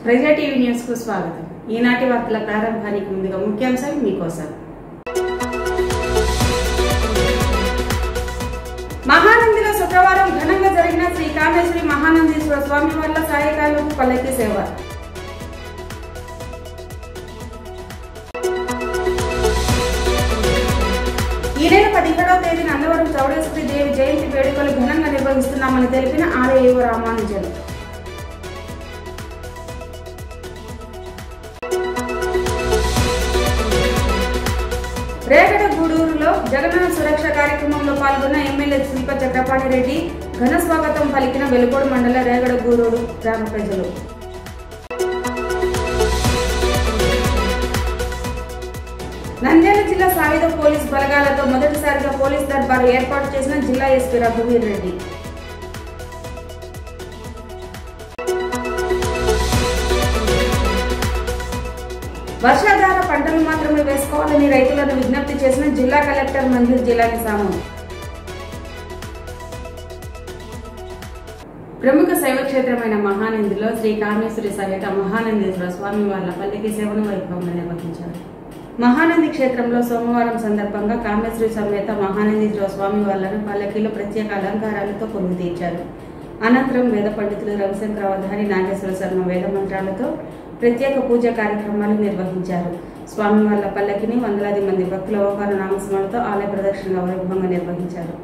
ప్రజా TV news కు స్వాగతం ఈనాటి వార్తల ప్రారంభానికి ముందుగా ముఖ్యాంశాలు మీకోసం మహానందిలో శుక్రవారం ఘనంగా జరిగిన శ్రీ కామేశ్వరి మహానందీశ్వర స్వామి వార్ల సాయకాలకు పల్లకి సేవ ఈ నెల పదిహేడవ తేదీ నందవరం చౌడేశ్వరి దేవి జయంతి వేడుకలు ఘనంగా నిర్వహిస్తున్నామని తెలిపిన ఆలయ రామానుజన్ రేగడ గూడూరులో జగనన్న సురక్ష కార్యక్రమంలో పాల్గొన్న ఎమ్మెల్యే శిల్ప చక్రపాణి రెడ్డి ఘన స్వాగతం పలికిన వెలుగోడు మండల రేగడ గూడూరు గ్రామ ప్రజలు నంద్యాల జిల్లా సాయుధ పోలీస్ బలగాలతో మొదటిసారిగా పోలీస్ దర్బారు ఏర్పాటు చేసిన జిల్లా ఎస్పీ రఘువీర్ రెడ్డి వర్షాధార పంటలు మాత్రమే వేసుకోవాలని రైతులను విజ్ఞప్తి చేసిన జిల్లా కలెక్టర్ మంజూర్ జిల్లాని సాము ప్రముఖ శైవ క్షేత్రమైన మహానందిలో శ్రీ కామేశ్వరి సమేత మహానందీశ్వర స్వామి వార్ల పల్లికి సేవను వైభవంగా నిర్వహించారు మహానంది క్షేత్రంలో సోమవారం సందర్భంగా కామేశ్వరి సమేత మహానందీశ్వర స్వామి వార్లను పల్లకిలో ప్రత్యేక అలంకారాలతో కొలువు తీర్చారు అనంతరం వేద పండితులు రవిశంకర అవధాని నాగేశ్వర శర్మ వేద మంత్రాలతో ప్రత్యేక పూజ కార్యక్రమాలు నిర్వహించారు స్వామి వార్ల పల్లకిని వందలాది మంది భక్తుల ఓకార నామస్మరణతో ఆలయ ప్రదక్షిణ వైభవంగా నిర్వహించారు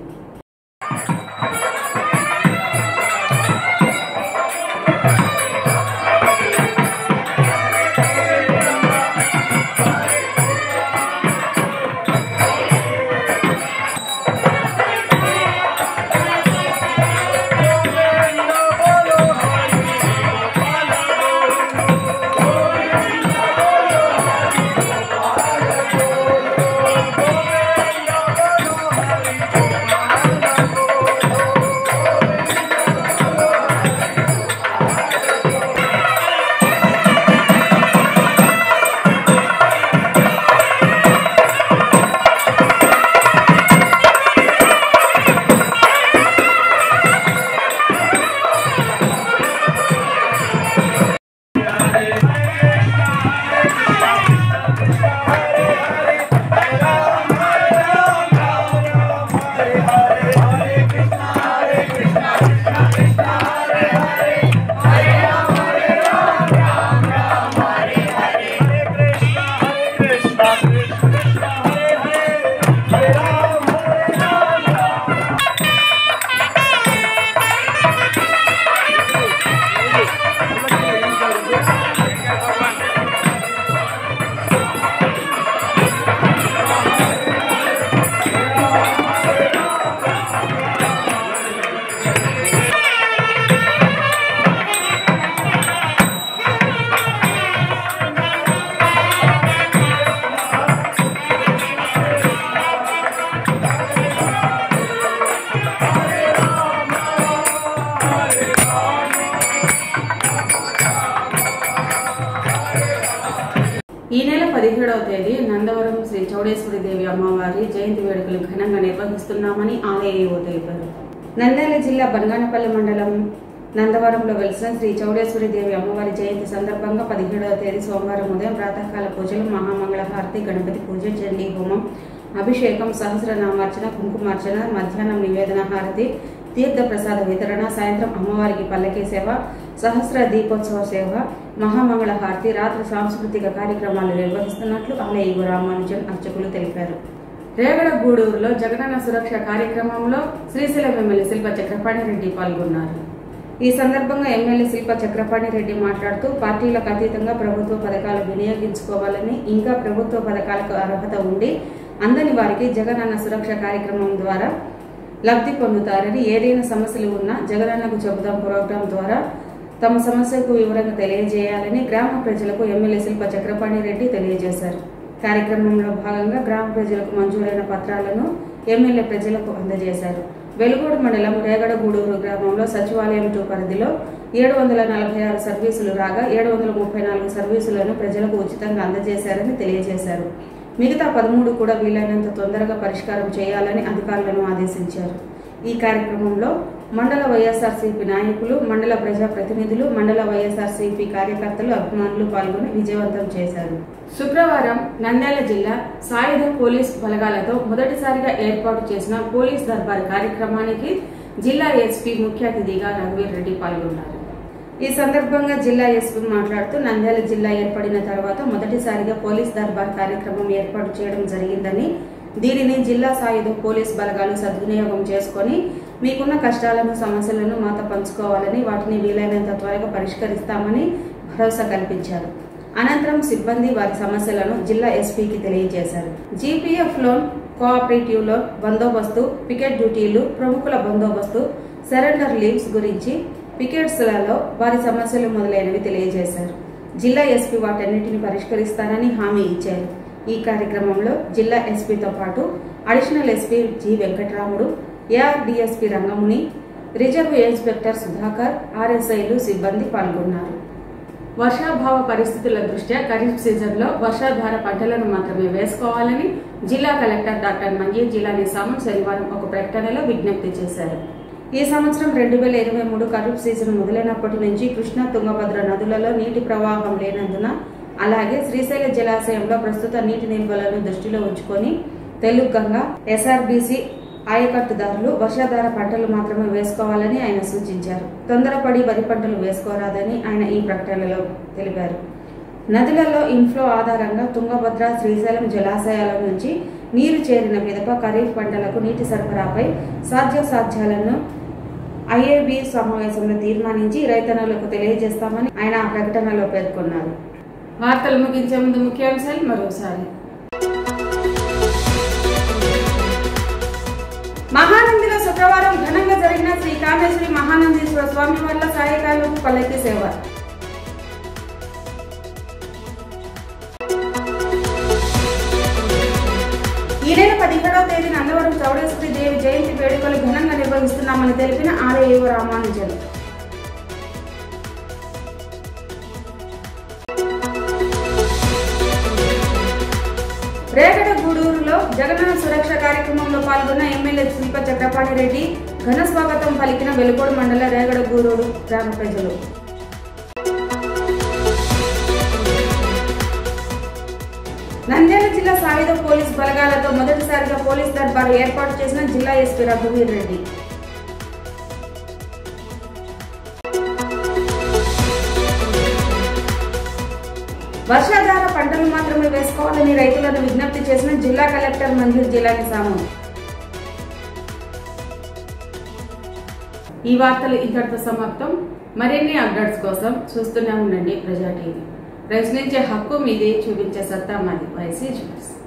ఈ నెల పదిహేడవ తేదీ నందవరం శ్రీ చౌడేశ్వరి దేవి అమ్మవారి జయంతి వేడుకలు ఘనంగా నిర్వహిస్తున్నామని ఆలయ ఏవో తెలిపారు నంద్యాల జిల్లా బంగానపల్లి మండలం నందవరంలో వెలిసిన శ్రీ చౌడేశ్వరి దేవి అమ్మవారి జయంతి సందర్భంగా పదిహేడవ తేదీ సోమవారం ఉదయం ప్రాతకాల పూజలు మహామంగళ హారతి గణపతి పూజ చండీ హోమం అభిషేకం సహస్రనామార్చన కుంకుమార్చన మధ్యాహ్నం నివేదన హారతి తీర్థ ప్రసాద వితరణ సాయంత్రం అమ్మవారికి పల్లకి సేవ సహస్ర దీపోత్సవ సేవ మహామంగళ హారతి రాత్రి సాంస్కృతిక కార్యక్రమాలు నిర్వహిస్తున్నట్లు ఆలయ యువ రామానుజన్ అర్చకులు తెలిపారు రేగడ గూడూరులో జగనన్న సురక్ష కార్యక్రమంలో శ్రీశైలం ఎమ్మెల్యే శిల్ప చక్రపాణి రెడ్డి పాల్గొన్నారు ఈ సందర్భంగా ఎమ్మెల్యే శిల్ప చక్రపాణి రెడ్డి మాట్లాడుతూ పార్టీలకు అతీతంగా ప్రభుత్వ పథకాలు వినియోగించుకోవాలని ఇంకా ప్రభుత్వ పథకాలకు అర్హత ఉండి అందని వారికి జగనన్న సురక్ష కార్యక్రమం ద్వారా లబ్ధి పొందుతారని ఏదైనా సమస్యలు ఉన్నా జగనన్నకు చెబుదాం ప్రోగ్రాం ద్వారా తమ సమస్యకు వివరంగా తెలియజేయాలని గ్రామ ప్రజలకు ఎమ్మెల్యే శిల్ప చక్రపాణి రెడ్డి తెలియజేశారు కార్యక్రమంలో భాగంగా గ్రామ ప్రజలకు మంజూరైన పత్రాలను ఎమ్మెల్యే ప్రజలకు అందజేశారు వెలుగోడు మండలం రేగడగూడూరు గ్రామంలో సచివాలయం టూ పరిధిలో ఏడు వందల నలభై ఆరు సర్వీసులు రాగా ఏడు వందల ముప్పై నాలుగు సర్వీసులను ప్రజలకు ఉచితంగా అందజేశారని తెలియజేశారు మిగతా పదమూడు కూడా వీలైనంత తొందరగా పరిష్కారం చేయాలని అధికారులను ఆదేశించారు ఈ కార్యక్రమంలో మండల వైఎస్ఆర్సీపీ నాయకులు మండల ప్రజా ప్రతినిధులు మండల వైఎస్ఆర్సీపీ కార్యకర్తలు అభిమానులు పాల్గొని విజయవంతం చేశారు శుక్రవారం నంద్యాల జిల్లా సాయుధ పోలీస్ బలగాలతో మొదటిసారిగా ఏర్పాటు చేసిన పోలీస్ దర్బార్ కార్యక్రమానికి జిల్లా ఎస్పీ ముఖ్య అతిథిగా రఘువీర్ రెడ్డి పాల్గొన్నారు ఈ సందర్భంగా జిల్లా ఎస్పీ మాట్లాడుతూ నంద్యాల జిల్లా ఏర్పడిన తర్వాత మొదటిసారిగా పోలీస్ దర్బార్ కార్యక్రమం ఏర్పాటు చేయడం జరిగిందని దీనిని జిల్లా సాయుధ పోలీస్ బలగాలు సద్వినియోగం చేసుకొని మీకున్న కష్టాలను సమస్యలను మాతో పంచుకోవాలని వాటిని వీలైనంత త్వరగా పరిష్కరిస్తామని భరోసా కల్పించారు అనంతరం సిబ్బంది వారి సమస్యలను జిల్లా ఎస్పీకి తెలియజేశారు జీపీఎఫ్ లోన్ కోఆపరేటివ్ లోన్ బందోబస్తు పికెట్ డ్యూటీలు ప్రముఖుల బందోబస్తు సరెండర్ లీవ్స్ గురించి పికెట్స్లలో వారి సమస్యలు మొదలైనవి తెలియజేశారు జిల్లా ఎస్పీ వాటన్నిటిని పరిష్కరిస్తారని హామీ ఇచ్చారు ఈ కార్యక్రమంలో జిల్లా ఎస్పీతో పాటు additional SP G Venkataramudu AR DSP Rangamuni reserve inspector Sudhakar ఆర్ఎస్ఐలు సిబ్బంది పాల్గొన్నారు వర్షాభావ పరిస్థితుల దృష్ట్యా ఖరీఫ్ సీజన్లో వర్షాధార పంటలను మాత్రమే వేసుకోవాలని జిల్లా కలెక్టర్ డాక్టర్ మంజీర్ జిల్లా నిజాము శనివారం ఒక ప్రకటనలో విజ్ఞప్తి చేశారు ఈ సంవత్సరం రెండు వేల ఇరవై మూడు ఖరీఫ్ సీజన్ మొదలైనప్పటి నుంచి కృష్ణా తుంగభద్ర నదులలో నీటి ప్రవాహం లేనందున అలాగే శ్రీశైల జలాశయంలో ప్రస్తుత నీటి నిల్వలను దృష్టిలో ఉంచుకొని తెలుగంగా ఎస్ఆర్బీసీ ఆయకట్టుదారులు వర్షాధార పంటలు మాత్రమే వేసుకోవాలని ఆయన సూచించారు తొందరపడి వరి పంటలు వేసుకోరాదని ఆయన ఈ ప్రకటనలో తెలిపారు నదులలో ఇన్ఫ్లో ఆధారంగా తుంగభద్ర శ్రీశైలం జలాశయాల నుంచి నీరు చేరిన పిదప ఖరీఫ్ పంటలకు నీటి సరఫరాపై సాధ్యాసాధ్యాలను ఐఏబీ సమావేశంలో తీర్మానించి రైతన్నలకు తెలియజేస్తామని ఆయన ఆ ప్రకటనలో పేర్కొన్నారు వార్తలు ముగించే ముందు ముఖ్యాంశాలు మరోసారి మహానందిలో శుక్రవారం ఘనంగా జరిగిన శ్రీ కామేశ్వరి మహానందీశ్వర స్వామి వల్ల సాయకాలకు పల్లకి సేవ ఈ నెల పదిహేడవ తేదీ నందవరం చౌడేశ్వరి దేవి జయంతి వేడుకలు ఘనంగా నిర్వహిస్తున్నామని తెలిపిన ఆలయ రామానుజన్ రేగడ గూడూరులో జగనన్న సురక్ష కార్యక్రమంలో పాల్గొన్న ఎమ్మెల్యే శిల్ప చక్రపాణి రెడ్డి ఘన స్వాగతం పలికిన వెలుగోడు మండల రేగడ గూడూరు గ్రామ ప్రజలు నంద్యాల జిల్లా సాయుధ పోలీస్ బలగాలతో మొదటిసారిగా పోలీస్ దర్బారు ఏర్పాటు చేసిన జిల్లా ఎస్పీ రఘువీర్ రెడ్డి వర్షాధార పంటలు మాత్రమే వేసుకోవాలని రైతులను విజ్ఞప్తి చేసిన జిల్లా కలెక్టర్ మంజూర్ జిల్లా నిజాము ఈ వార్తలు ఇంతటితో సమాప్తం మరిన్ని అప్డేట్స్ కోసం చూస్తూనే ఉండండి ప్రజా టీవీ ప్రశ్నించే హక్కు మీది చూపించే సత్తా మాది వైసీ జ్యూస్